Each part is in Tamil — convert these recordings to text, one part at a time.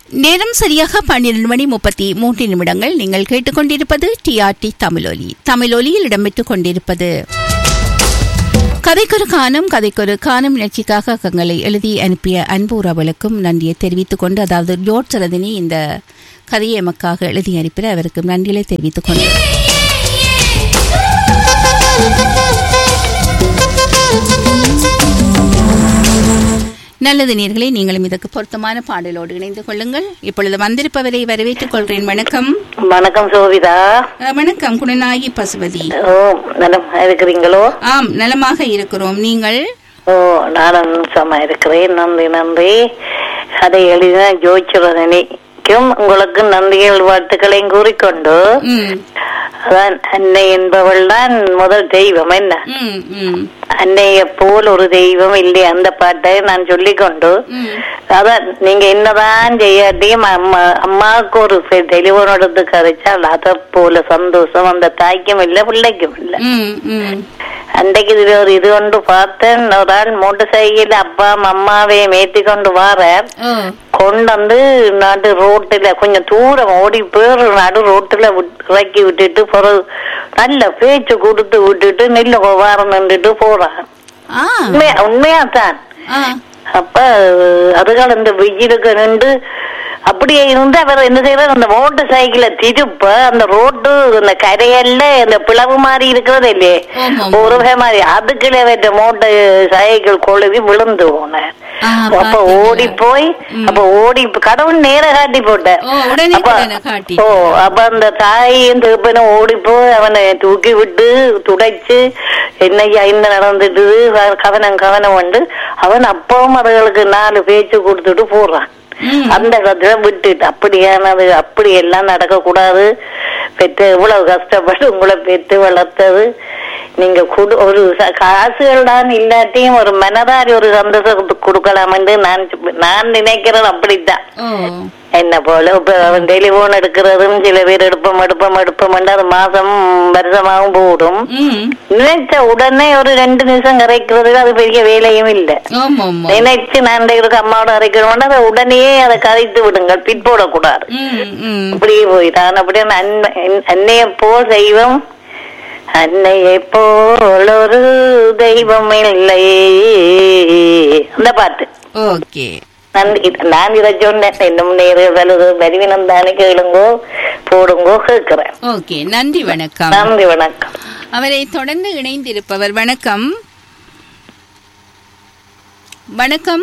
நேரம் சரியாக பன்னிரண்டு மணி முப்பத்தி மூன்று நிமிடங்கள் நீங்கள் கேட்டுக்கொண்டிருப்பது டிஆர்டி தமிழொலி தமிழொலியில் இடம்பெற்றுக் கொண்டிருப்பது கதைக்கொரு காணும் கதைக்கொரு காணும் நிகழ்ச்சிக்காக கங்களை எழுதி அனுப்பிய அன்பு உறவுகளுக்கும் நன்றியை தெரிவித்துக் கொண்டு அதாவது ஜோட் சரதினி இந்த கதையை எமக்காக எழுதி அனுப்பின அவருக்கு நன்றிகளை தெரிவித்துக் கொண்டு நல்லது நேர்களை நீங்களும் இதற்கு பொருத்தமான பாடலோடு இணைந்து கொள்ளுங்கள் இப்பொழுது வந்திருப்பவரை வரவேற்றுக் கொள்கிறேன் வணக்கம் வணக்கம் சோபிதா அஹ், வணக்கம் குணநாயகி பசுபதி ஓ நலம் இருக்கிறீங்களோ ஆம் நலமாக இருக்கிறோம் நீங்கள் ஓ நானும் சும்மா இருக்கிறேன் நன்றி நன்றி அதை எழுதின ஜோதிச்சுரனிக்கும் உங்களுக்கு நன்றிகள் வாழ்த்துக்களையும் கூறிக்கொண்டு ம் அதான் அன்னை என்பவள் தான் முதல் தெய்வம் என்ன ம் ம் அன்னைய போல் ஒரு தெய்வம் இல்லை அந்த பாட்டை நான் சொல்லிக்கொண்டு ம் அதான் நீங்க என்னதான் செய்யாட்டியும் அம்மா அம்மாவுக்கு ஒரு தெளிவன் எடுத்து கரைச்சால் அதை போல சந்தோஷம் அந்த தாய்க்கும் இல்லை பிள்ளைக்கும் இல்லை ம் ம் அன்றைக்கு இதுல ஒரு இது கொண்டு பார்த்தேன் ஒரு ஆள் மோட்டர் சைக்கிள் அப்பா அம்மாவை மேத்தி கொண்டு வார ஓ கொண்டு வந்து நடு ரோட்டுல கொஞ்சம் தூரம் ஓடி போய் நடு ரோட்டுல விட்- இறக்கி விட்டுட்டு பிறகு நல்ல பேச்சு கொடுத்து விட்டுட்டு நெல்லு வாரம் நின்றுட்டு போறான் ஆ உண்மையா உண்மையாத்தான் ஆ அப்ப அதுகள் இந்த வெயிலுக்கு நின்று அப்படியே இருந்து அவர் என்ன செய்யறாரு அந்த மோட்டர் சைக்கிளை திருப்ப அந்த ரோட்டு அந்த கரையல்ல இந்த பிளவு மாதிரி இருக்கிறது இல்லையே ஆமாம். ஒரு வகை மாதிரி அதுக்குள்ள வைத்த மோட்டர் சைக்கிள் கொழுவி விழுந்து போனேன் ஆ, அப்ப பார்த்தீங்களா? ஓடி போய் அப்ப ஓடி கடவுள் நேர காட்டி போட்டேன் ஓ, உடனே அப்ப- உடனே காட்டி. ஓ அப்ப அந்த தாயும் திருப்பனும் ஓடி போய் அவனை தூக்கி விட்டு துடைச்சு என்னையா இந்த நடந்துட்டு கவனம் கவனம் வந்து அவன் அப்பவும் அதுகளுக்கு நாலு பேச்சு கொடுத்துட்டு போடுறான் ம். அந்த இடத்துல விட்டுட்டு அப்படியானது அப்படி எல்லாம் நடக்க கூடாது பெற்று இவ்வளவு கஷ்டப்பட்டு உங்களை பெற்று வளர்த்தது நீங்க குடு ஒரு ச- காசுகள் தான் இல்லாட்டியும் ஒரு மனதாரி ஒரு சந்தோஷத்தை கொடுக்கலாம் என்று நான் சொ- நான் நினைக்கிறேன் அப்படித்தான் ஓ என்ன போல இப்ப அவன் டெலிபோன் எடுக்கிறதும் சில பேர் எடுப்போம் எடுப்போம் எடுப்போம் அது மாசம் வருஷமாகவும் போடும் ம் நினைச்ச உடனே ஒரு ரெண்டு நிமிஷம் கரைக்கிறதுக்கு அது பெரிய வேலையும் இல்லை ஆமா ஆமா நினைச்சு நான் இருக்கு அம்மாவோட அரைக்கணும் அதை உடனே அதை கரைத்து விடுங்கள் பிற்போடக்கூடாது ம் ம் அப்படியே போயிட்டான் அப்படியே அன்னை அன்னைய போல் தெய்வம் அன்னையை போல் ஒரு தெய்வம் இல்லை அந்த பாட்டு ஓகே நான் இத- நான் இதை சொன்னேன் இன்னும் நேர்கள் வரிவினம் தானே கேளுங்கோ போடுங்கோ கேட்கிறேன் ஓகே நன்றி வணக்கம் நன்றி வணக்கம் அவரை தொடர்ந்து இணைந்திருப்பவர் வணக்கம் வணக்கம்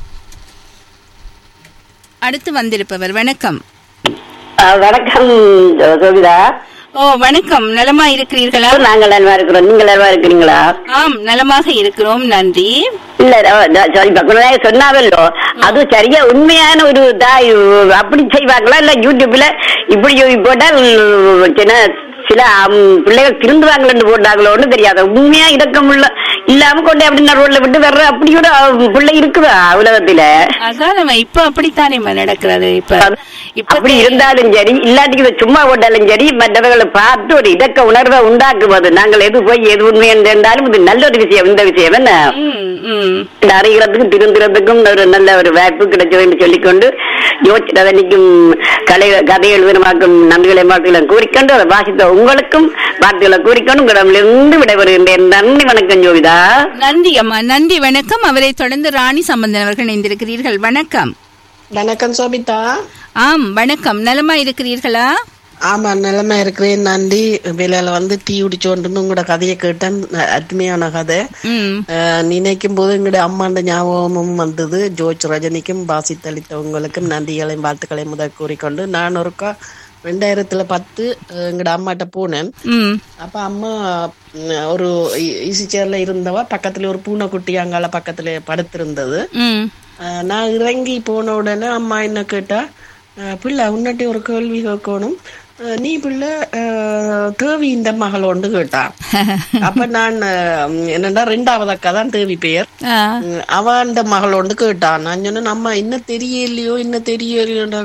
அடுத்து வந்திருப்பவர் வணக்கம் வணக்கம் சோபிதா ஓ வணக்கம் நலமா இருக்கிறீர்களா நாங்கள் நல்வா இருக்கிறோம் நீங்கள் நல்வா இருக்கிறீங்களா ஆம் நலமாக இருக்கிறோம் நன்றி இல்ல சாரி பக்குனாய சொன்னாவல்லோ அது சரியா உண்மையான ஒரு தாய் அப்படி செய்வாங்களா இல்ல யூடியூப்ல இப்படி போட்டால் சின்ன சில அம், பிள்ளைகள் திருந்துவாங்களன்னு போட்டாங்களோன்னு தெரியாது உண்மையா இறக்கமுள்ள இல்லாம கொண்டு அப்படி நடுவில் விட்டு வர்ற அப்படி கூட பிள்ளை இருக்குதா உலகத்துல அதான் நம்ம இப்ப அப்படித்தானே நடக்கிறது இப்ப இப்ப அப்படி இருந்தாலும் சரி இல்லாட்டிக்கு இதை சும்மா போட்டாலும் சரி மற்றவர்களை பார்த்து ஒரு இடக்க உணர்வை உண்டாக்குவது நாங்கள் எது போய் எது உண்மை என்று என்றாலும் இது நல்ல ஒரு விஷயம் இந்த விஷயம் என்ன ம், ம். இந்த அறிகிறதுக்கும் திருந்துறதுக்கும் ஒரு நல்ல ஒரு வாய்ப்பு கிடைச்சது என்று சொல்லிக்கொண்டு யோசிச்சதனிக்கும் கலை கதை எழுதினமாக்கும் நன்றிகளை வாழ்த்துக்களை கூறிக்கொண்டு அதை வாசித்த உங்களுக்கும் வாழ்த்துக்களை கூறிக்கொண்டு உங்களிடமிருந்து விடைபெறுகின்றேன் நன்றி வணக்கம் ஜோவிதா நன்றி அம்மா நன்றி வணக்கம் அவரை தொடர்ந்து ராணி சம்பந்தன் அவர்கள் இணைந்திருக்கிறீர்கள் வணக்கம் வணக்கம் சோபிதா ஆம் வணக்கம் நலமா இருக்கிறீர்களா ஆமா நிலைமை இருக்கிறேன் நன்றி வேலையில வந்து டீ குடிச்சோண்டு உங்களோட கதையை கேட்டேன் அஹ் அருமையான கதை ம் அஹ் நினைக்கும் போது எங்களுடைய அம்மாண்ட ஞாபகமும் வந்தது ஜோர்ஜ் ரஜினிக்கும் வாசித்தளித்தவங்களுக்கும் நன்றிகளையும் வாழ்த்துக்களையும் முதல் கூறிக்கொண்டு நான் ஒருக்கா ரெண்டாயிரத்துல பத்து அஹ் எங்களோட அம்மாட்ட போனேன் ம் அப்ப அம்மா ம், ஒரு ஈசி சேர்ல இருந்தவ பக்கத்துல ஒரு பூனைக்குட்டி அங்கால பக்கத்துல படுத்திருந்தது ம் அஹ் நான் இறங்கி போன உடனே அம்மா என்ன கேட்டா அஹ் பிள்ளை உன்னட்டி ஒரு கேள்வி கேட்கணும் அஹ் நீ பிள்ளை அஹ், தேவி இந்த மகள் ஒன்று கேட்டா அப்ப நான் அஹ், என்னன்னா ரெண்டாவது அக்கா தான் தேவி பெயர் ஆ அவன் அந்த மகள் ஒன்று கேட்டான் நான் சொன்னேன் அம்மா என்ன தெரியலையோ என்ன தெரியலையோண்டாக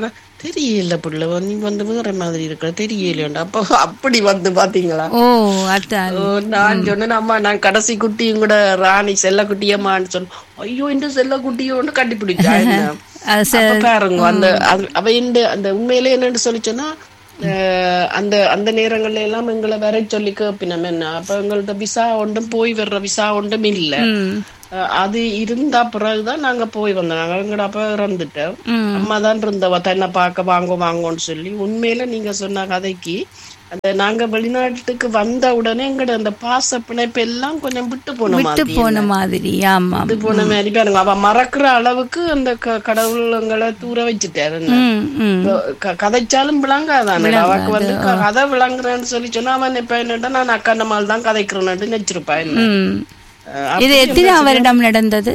தெரியல புள்ள நீ வந்து வேற மாதிரி இருக்கிற தெரியலையோண்டா அப்போ அப்படி வந்து பாத்தீங்களா ஓ அதான் ஓ, நான் சொன்னேன் அம்மா நான் கடைசி குட்டியும் கூட ராணி செல்ல குட்டியம்மான்னு சொன்னேன் ஐயோ இந்த செல்ல குட்டியோன்னு கண்டுபிடிச்சா என்ன அது ச- அப்ப பாருங்க அந்த அது அவ இந்த அந்த உண்மையிலே என்னன்னு சொல்லி சொன்னா அஹ், அந்த அந்த நேரங்கள்ல எல்லாம் எங்களை வர சொல்லி கேப்பினம் என்ன அப்ப எங்கள்ட்ட விசா ஒன்றும் போய் வர்ற விசா ஒன்றும் இல்ல ம், அஹ், அது இருந்தா பிறகுதான் நாங்க போய் வந்தோம் நாங்க எங்கட அப்ப இறந்துட்டோம் ம். அம்மா தான் இருந்தவ தன்னை பார்க்க வாங்க வாங்கன்னு சொல்லி உண்மையில நீங்க சொன்ன கதைக்கு அந்த நாங்க வெளிநாட்டுக்கு வந்த உடனே எங்கட அந்த பாச பிணைப்பு எல்லாம் கொஞ்சம் விட்டு போன விட்டு மாதிரி போன மாதிரி ஆமா விட்டு போன மாதிரி பாருங்க அவ மறக்கிற அளவுக்கு அந்த க- கடவுளுங்களை தூர வச்சுட்டாரு என்ன. ம், ம். க- கதைச்சாலும் விளங்காதானே அவக்கு வந்து க- கதை விளங்குறேன்னு சொல்லி சொன்னா அவன் இப்ப என்னடா நான் அக்கண்ணம்மாள் தான் கதைக்கிறேன்னு நினைச்சிருப்பா என்ன ம். அஹ் இது எத்தனை வருடம் நடந்தது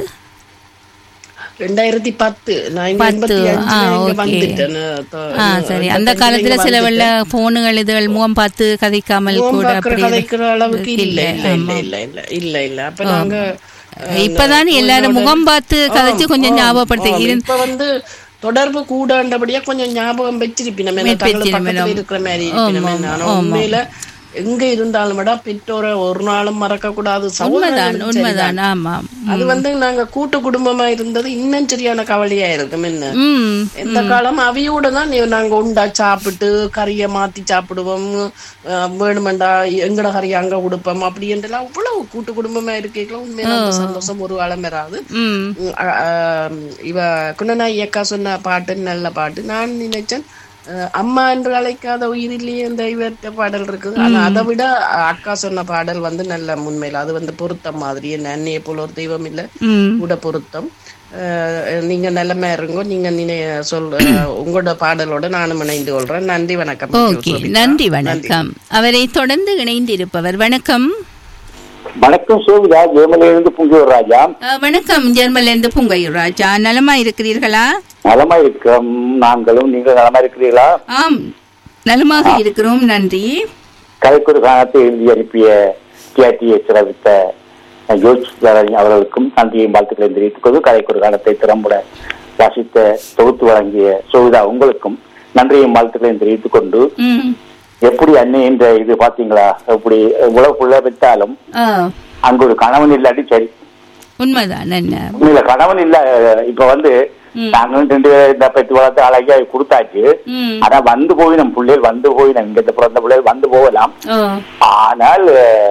ரெண்டாயிரத்தி பத்து நான் இங்க எண்பத்தி அஞ்சுல இங்க வந்துட்டேன் தொ- ஆ சரி அந்த காலத்துல சில வெள்ள போனுகள் இதுகள் முகம் பார்த்து கதைக்காமல் முகம் கூட பார்க்கிற அப்படி கதைக்கிற அளவுக்கு இல்ல இல்ல இல்ல இல்ல இல்ல இல்ல இல்ல அப்ப நாங்க அஹ், இப்பதான் எல்லாரும் முகம் பார்த்து கதைச்சு கொஞ்சம் ஞாபகப்படுத்தி ஆமா, இரு- இப்ப வந்து தொடர்பு கூடன்றபடியா கொஞ்சம் ஞாபகம் வச்சிருப்பினம் என்ன தங்களை பக்கத்துல இருக்கிற மாதிரி இருப்பினம் ஆனா உண்மையில எங்க இருந்தாலும் விட பெற்றோரை ஒரு நாளும் மறக்க கூடாது உண்மைதான் சகோதரர்களும் உண்மைதான் ஆமா அது வந்து நாங்க கூட்டு குடும்பமா இருந்தது இன்னும் சரியான கவலையா இருக்கும் என்ன ம் எந்த காலம் அவையோட தான் நீ- நாங்க உண்டா சாப்பிட்டு கறியை மாத்தி சாப்பிடுவோம் அஹ் வேணுமெண்டா எங்கட கறி அங்க கொடுப்போம் அப்படி என்றெல்லாம் அவ்வளவு கூட்டு குடும்பமா இருக்கீங்களா உண்மையான அந்த சந்தோஷம் ஒரு காலம் வராது ம் உம் அ- அஹ் இவ குணநாயகி அக்கா சொன்ன பாட்டு நல்ல பாட்டு நான் நினைச்சேன் அஹ் அம்மா என்று அழைக்காத உயிரிலேயே இந்த இவர்த்த பாடல் இருக்குது ஆனா அதை விட அஹ் அக்கா சொன்ன பாடல் வந்து நல்ல உண்மையில அது வந்து பொருத்தம் மாதிரி என்ன அன்னையை போல ஒரு தெய்வம் இல்ல ம் கூட பொருத்தம் அஹ் நீங்க நல்லமா இருங்கோ நீங்க நினை சொல் அஹ் உங்களோட பாடலோட நானும் இணைந்து கொள்றேன் நன்றி வணக்கம் ஓகே நன்றி வணக்கம் அவரை தொடர்ந்து இணைந்திருப்பவர் வணக்கம் வணக்கம் சோவிதா ஜெயமலையிலிருந்து புங்கியூர் ராஜா அஹ், வணக்கம் ஜெர்மலேருந்து புங்கையூர் ராஜா நலமா இருக்கிறீர்களா நலமா இருக்கிறோம் நாங்களும் நீங்கள் நலமா இருக்கிறீர்களா ஆம் நலமாக இருக்கிறோம் நன்றி கலைக்குறு காலத்தை எழுதி அனுப்பிய டிஆர்டியை சிறப்பித்த யோசிச்சாரன் அவர்களுக்கும் நன்றியும் வாழ்த்துக்களை தெரிவித்துக் கொண்டு கலைக்குறு காலத்தை திறம்பட வாசித்த தொகுத்து வழங்கிய சோவிதா உங்களுக்கும் நன்றியும் வாழ்த்துக்களையும் தெரிவித்துக் கொண்டு ம் எப்படி அன்னை என்ற இது பாத்தீங்களா எப்படி உலகுள்ள பெற்றாலும் ஆ, அங்க ஒரு கணவன் இல்லாட்டி சரி உண்மைதான் என்ன உண்மையில கணவன் இல்ல இப்ப வந்து ம். நாங்களும் ரெண்டு பேரும் இந்த பெற்று வளர்த்து அழகா கொடுத்தாச்சு ம் ஆனா வந்து போய் நம்ம பிள்ளைகள் வந்து போய் நம்ம இங்க பிறந்த பிள்ளைகள் வந்து போகலாம் ஓ ஆனால்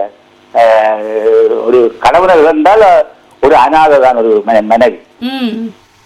அஹ், ஒரு கணவனை இழந்தால் ஒரு அனாதை தான் ஒரு மன- மனைவி ம்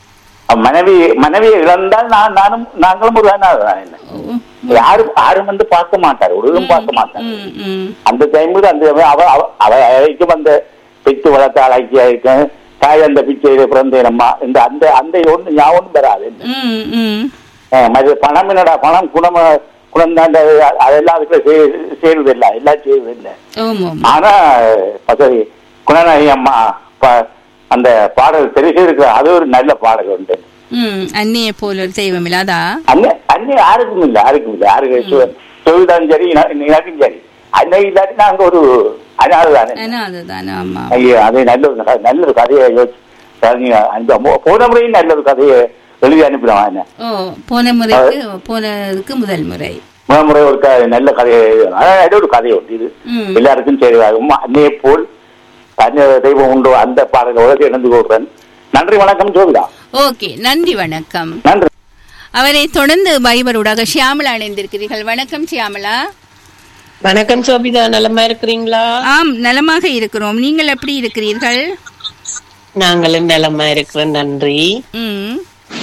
மனைவி மனைவியை இழந்தால் நான் நானும் நாங்களும் ஒரு அனாதை தான் என்ன ஓ, யாரும் யாரும் வந்து பார்க்க மாட்டார் ஒருவரும் பார்க்க மாட்டார் ம் ம் அந்த டைமுக்கு அந்த அவ அவ அவ அழைக்கும் அந்த பெற்று வளர்த்த அழகியா இருக்கும் தாய் அந்த பிச்சையில பிறந்தேனம்மா இந்த அந்த அந்த ஒன்று ஞாபகம் வராது ம் ம் அஹ் மற்ற பணம் என்னடா பணம் குணம் குணம் தான் அதெல்லாம் அதுக்குள்ள சே- சேருது இல்லை எல்லாம் சேருது இல்லை ஓம் ஓம் ஆனா பசரி குணநாயகி அம்மா ப- அந்த பாடல் தெரிஞ்சு இருக்கிற அது ஒரு நல்ல பாடல் உண்டு ம் அன்னியை போல ஒரு தெய்வம் இல்லாதா அன்னை அன்னை யாருக்கும் இல்லை யாருக்கும் இல்லை யாருக்கு தொழில்தான் சரி இன- எனக்கும் சரி அன்னை இல்லாட்டி நாங்க ஒரு அனாதை தானே ஆனா அதுதானே ஆமா ஐயோ அது நல்ல ஒரு க- நல்ல ஒரு கதையை யோசிச்சு அந்த மோ- போன முறையும் நல்ல ஒரு கதையை எழுதி அனுப்பிடுவான் என்ன ஓ போன முறைக்கு போனதுக்கு முதல் முறை முதல் முறை ஒரு க- நல்ல கதையை அதாவது அது ஒரு கதை உண்டு இது ம் எல்லாருக்கும் தெரியும் அன்னையை போல் தன்னை தெய்வம் உண்டு அந்த பாடலோட இணைந்து கொள்றேன் நன்றி வணக்கம் ஜோதிடா ஓகே நன்றி வணக்கம் நன்றி அவரை தொடர்ந்து பைபரூடாக ஷியாமலா இணைந்திருக்கிறீர்கள் வணக்கம் ஷியாமலா வணக்கம் சோபிதா நலமா இருக்கிறீங்களா ஆம் நலமாக இருக்கிறோம் நீங்கள் எப்படி இருக்கிறீர்கள் நாங்களும் நலமா இருக்கிறோம் நன்றி ம்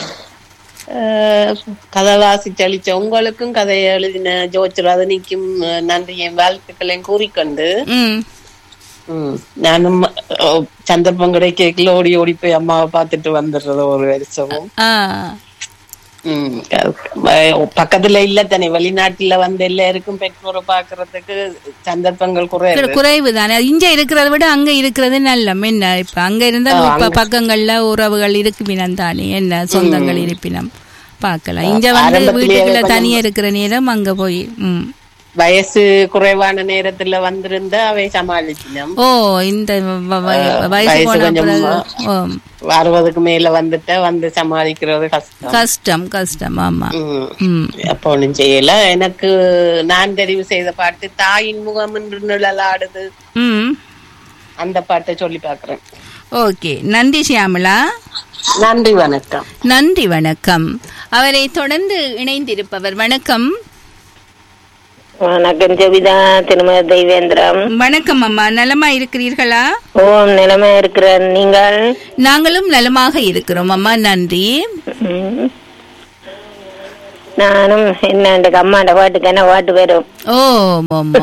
அஹ், கதை வாசிச்சு அளிச்ச உங்களுக்கும் கதையை எழுதின ஜோதிராதனிக்கும் அஹ், நன்றியும் வாழ்த்துக்களையும் கூறிக்கொண்டு ம் ம், நானும் அஹ், சந்தர்ப்பம் கிடைக்கல ஓடி ஓடி போய் அம்மாவை பார்த்துட்டு வந்துடுறது ஒரு வருஷமும் ஆ ம், அஹ், பக்கத்துல இல்ல தானே வெளிநாட்டுல வந்து எல்லாருக்கும் பெற்றோரை பாக்குறதுக்கு சந்தர்ப்பங்கள் குறைவு குறைவு தானே இங்க இருக்கிறத விட அங்க இருக்கிறது நல்ல என்ன இப்ப அங்க இருந்தா இப்ப பக்கங்கள்ல உறவுகள் இருப்பினம் தானே என்ன சொந்தங்கள் இருப்பினம் பார்க்கலாம் இங்க வந்து ஆரம்பத்திலேயே வீட்டுக்குள்ள கொஞ்சம் தனியா இருக்கிற நேரம் அங்க போய் ம் வயசு குறைவான நேரத்துல வந்திருந்த அவை சமாளிச்சினோம் ஓ இந்த வ- வ- ஆ, வயசு வயசு போன கொஞ்சம் பிறகு ஓ, அறுபதுக்கு மேல வந்துட்ட வந்து சமாளிக்கிறது கஷ்டம் கஷ்டம் கஷ்டம் ஆமா ம். ம் அப்போ ஒண்ணும் செய்யல எனக்கு நான் தெரிவு செய்த பாட்டு தாயின் முகம் என்று நிழலாடுது ம் அந்த பாட்டை சொல்லி பாக்குறேன் ஓகே நன்றி சியாமலா நன்றி வணக்கம் நன்றி வணக்கம் அவரை தொடர்ந்து இணைந்திருப்பவர் வணக்கம் வணக்கம் ஜபிதா திருமதி தெய்வேந்திரம் வணக்கம் அம்மா நலமா இருக்கிறீர்களா ஓம் நிலைமை இருக்கிறேன் நீங்கள் நாங்களும் நலமாக இருக்கிறோம் அம்மா நன்றி ம். நானும் என்ன அம்மாண்ட பாட்டுக்கு என்ன பாட்டு வரும் ஓ ஆமா.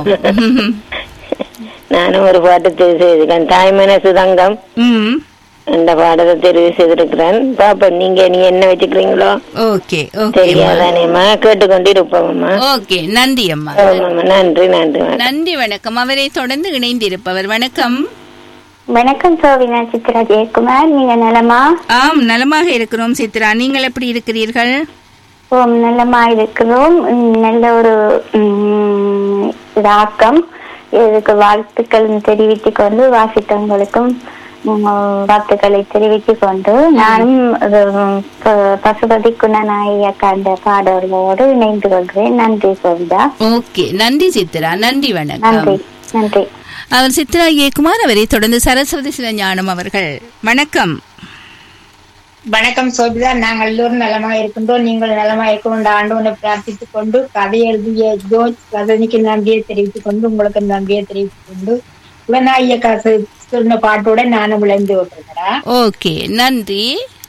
நானும் ஒரு பாட்டு தெரிவு செய்திருக்கேன் தாய்மன சுதங்கம் ம் இந்த பாடத்தை தெரிவு செய்திருக்கிறேன் பாப்போம் நீங்க நீ என்ன வச்சுக்கிறீங்களோ ஓகே ஓகே தெரியாதானேம்மா கேட்டுக்கொண்டு இருப்போம்மா ஓகே நன்றி அம்மா ஆமாம்மா நன்றி நன்றி வணக்கம். நன்றி வணக்கம் அவரை தொடர்ந்து இணைந்திருப்பவர் வணக்கம் வணக்கம் சோவினா சித்ரா ஜெயக்குமார் நீங்க நலமா ஆம் நலமாக இருக்கிறோம் சித்ரா நீங்கள் எப்படி இருக்கிறீர்கள் ஓம் நலமா இருக்கிறோம் உம், நல்ல ஒரு உம், இதாக்கம் இதுக்கு வாழ்த்துக்கள் தெரிவித்துக் கொண்டு வாசித்தவங்களுக்கும் உம், வாழ்த்துக்களை தெரிவித்துக் கொண்டு நானும் இது, உம், ப- பசுபதி குணநாயக்க அந்த பாடலோடு இணைந்து கொள்கிறேன் நன்றி சோவிதா ஓகே நன்றி சித்ரா நன்றி வணக்கம் நன்றி நன்றி அவர் சித்ரா ஏகுமார் அவரை தொடர்ந்து சரஸ்வதி சிவஞானம் அவர்கள் வணக்கம் வணக்கம் சோபிதா நாங்கள் எல்லோரும் நலமா இருக்கின்றோம் நீங்கள் நலமா இருக்கின்ற ஆண்டவனை பிரார்த்தித்துக் கொண்டு கதை எழுதிய ஜோர்ஜ் ரஜினிக்கு நன்றியை தெரிவித்துக் கொண்டு உங்களுக்கு நன்றியை தெரிவித்துக் கொண்டு உடனாய காசு சொன்ன பாட்டோட நானும் விளைந்து விட்டுருக்கிறேன் ஓகே நன்றி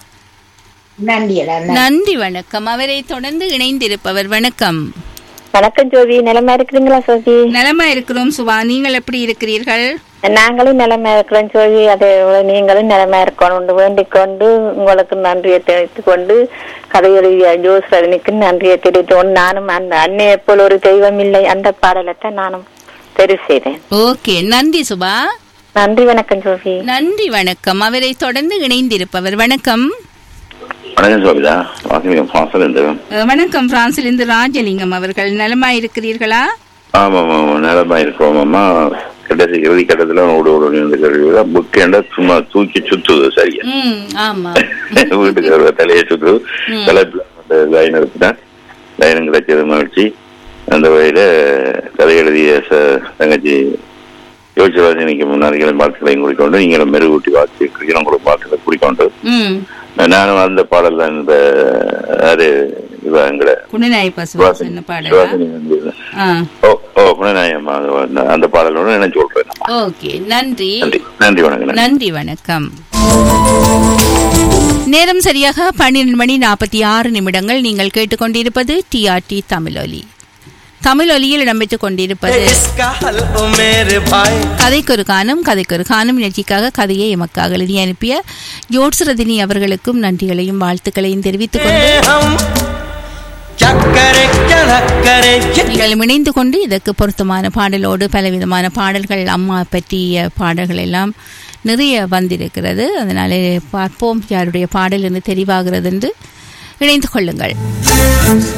நன்றி எல்லாம் நன்றி வணக்கம் அவரை தொடர்ந்து இணைந்திருப்பவர் வணக்கம் வணக்கம் ஜோதி நிலைமை இருக்கிறீங்களா சோதி நலமா இருக்கிறோம் சுபா நீங்கள் எப்படி இருக்கிறீர்கள் நாங்களும் நிலைமை இருக்கிறோம் சொல்லி அதே போல நீங்களும் நிலைமை இருக்கணும் வேண்டிக் கொண்டு உங்களுக்கு நன்றியை தெரிவித்துக் கொண்டு கதை எழுதிய ஜோஸ் ரஜினிக்கு நன்றியை தெரிவித்துக் கொண்டு நானும் அந்த அன்னையை போல் ஒரு தெய்வம் இல்லை அந்த பாடலத்தை நானும் தெரிவு செய்தேன் ஓகே நன்றி சுபா நன்றி வணக்கம் ஜோதி நன்றி வணக்கம் அவரை தொடர்ந்து இணைந்திருப்பவர் வணக்கம் வணக்கம் சோபிதா வாசகம் வாசல் இந்த அஹ், வணக்கம் பிரான்சிலிருந்து ராஜலிங்கம் அவர்கள் நலமா இருக்கிறீர்களா ஆமாம் ஆமாம் நேரமாக இருக்கிறோம் அம்மா கடைசி இறுதி கட்டத்தில் ஓடு ஓடு இந்த கேள்வி புக் ஏண்டா சும்மா தூக்கி சுத்துது சரியா ம் ஆமா வீட்டுக்கு ஒரு தலையை சுத்துது தலைப்பில் அந்த லைன் எடுத்துட்டேன் லைனும் கிடைச்சது மகிழ்ச்சி அந்த வகையில கதை எழுதிய ச- தங்கச்சி யோசிராஜனிக்கு முன்னாடி வாழ்த்துக்களையும் குறிக்கொண்டு நீங்களும் மெருகூட்டி வாழ்த்து உங்களுக்கு வாழ்த்துக்களை குறிக்கொண்டு ம் நானும் அந்த பாடல் தான் இந்த யாரு இவ எங்கட குணநாய் பசு சுவாசினி என்ன பாடலா சுவாசினி வந்து ஆ ஓ ஓ புனநாயம் அந்த பாடலோட நினைச்சு சொல்றேன் ஓகே நன்றி நன்றி நன்றி வணக்கம் நன்றி. நன்றி வணக்கம் நேரம் சரியாக பன்னிரண்டு மணி நாற்பத்தி ஆறு நிமிடங்கள் நீங்கள் கேட்டுக்கொண்டிருப்பது டிஆர்டி தமிழொலி தமிழொலியில் இடம்பெற்றுக் கொண்டிருப்பது इसका हल ओ मेरे भाई கதைக்கொரு காணும் கதைக்கொரு காணும் நிகழ்ச்சிக்காக கதையை எமக்காக எழுதி அனுப்பிய யோட்ஸ் ரதினி அவர்களுக்கும் நன்றிகளையும் வாழ்த்துக்களையும் தெரிவித்துக் கொண்டு हम क्या करे क्या न करे ये நீங்கள் இணைந்து கொண்டு இதற்கு பொருத்தமான பாடலோடு பலவிதமான பாடல்கள் அம்மா பற்றிய பாடல்கள் எல்லாம் நிறைய வந்திருக்கிறது அதனாலே பார்ப்போம் யாருடைய பாடல் என்று தெரிவாகிறது என்று இணைந்து கொள்ளுங்கள்